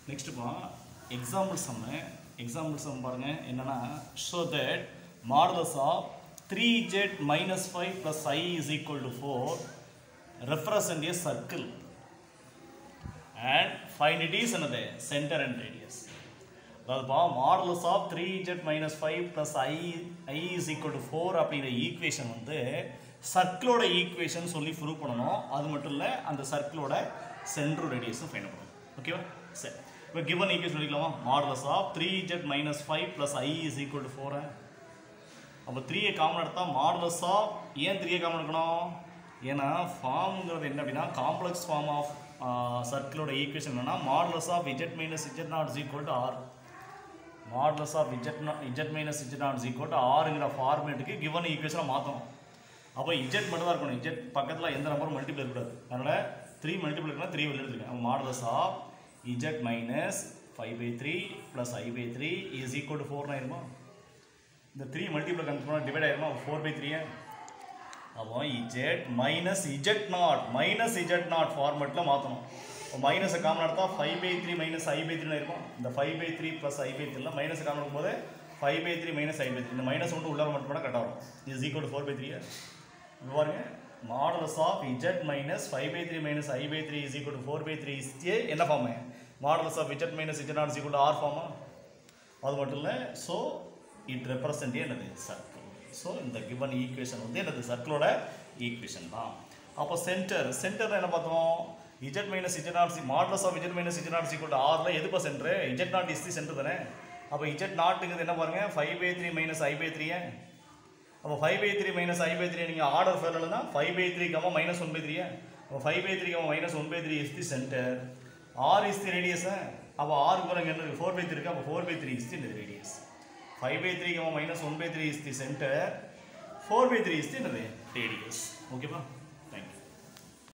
நெக்ஸ்ட்டுப்பா example sum example sum பாருங்க என்னன்னா show that modulus of three z minus five plus i is equal to four represent a circle and find it is என்னது centre and radius அதாவதுப்பா modulus of three z minus five plus i i is equal to four அப்படிங்கிற equation வந்து சர்க்கிளோட equation சொல்லி prove பண்ணணும் அது மட்டும் இல்லை அந்த சர்க்கிளோட சென்ட்ரு ரேடியஸும் ஃபைண்ட் பண்ணணும் ஓகேவா சரி இப்போ கிவன் ஈக்குவேஷன் சொல்லிக்கலாமா modulus of three z minus five plus i is equal to four அப்போ த்ரீயை காமன் எடுத்தால் மாடலஸ் ஆஃப் ஏன் த்ரீயை காமன் எடுக்கணும் ஏன்னா ஃபார்முங்கிறது என்ன அப்படின்னா காம்ப்ளெக்ஸ் ஃபார்ம் ஆஃப் சர்க்கிளோட ஈக்குவேஷன் என்னன்னா modulus of z minus z naught is equal to r modulus of z z minus z naught is equal to ஆறுங்கிற ஃபார்மேட்டுக்கு கிவன் ஈக்குவேஷனை மாற்றணும் அப்போ இஜெட் மட்டும் தான் இருக்கணும் இஜெட் பக்கத்தில் எந்த நம்பரும் மல்டிபிள் இருக்கக்கூடாது அதனால் த்ரீ மல்டிபிள் இருக்குன்னா த்ரீ வெளில எடுத்துருக்கேன் modulus of z minus five by three plus i by three is equal to ஃபோர்னு ஆயிருமா இந்த த்ரீ மல்டிபிள் கன்ஃபார்ம் டிவைட் ஆயிருமா ஃபோர் பை த்ரீயே அப்போ z minus z naught minus z naught ஃபார்மெட்டில் மாற்றணும் இப்போ மைனஸை காமன் எடுத்தா five by three minus i by three இருக்கும் இந்த five by three plus i by த்ரீல மைனஸ் காமன் இருக்கும்போது five by three minus i by three இந்த மைனஸ் மட்டும் உள்ள மட்டும் பண்ணால் கரெக்டாக வரும் is equal to four by three இப்போ பாருங்க modulus of z minus five by three minus i by three is equal to four by three is என்ன form modulus of z minus z naught is equal to r ஃபார்மா அது மட்டும் இல்லை so it represent என்னது circle so இந்த given equation வந்து என்னது சர்க்கிளோட equation தான் அப்போ சென்டர் சென்டர் என்ன பார்த்தோம் z minus z naught c modulus of z minus z naught equal to ஆரில் எதுப்பா centre z naught is the centre தானே அப்போ இஜெட் நாட்டுங்கிறது என்ன பாருங்க five by three minus i by த்ரீயே அப்போ five by three minus i by three நீங்கள் ஆர்டர் ஃபேர்லனா five by three comma minus one by த்ரீயா அப்போ five by three comma minus one by three is the centre R is the radius அப்போ ஆருக்கு பாருங்க என்ன இருக்குது ஃபோர் பை த்ரீ இருக்கு அப்போ four by three is the radius five by three comma minus one by three is the centre four by three is the என்னது radius ஓகேவா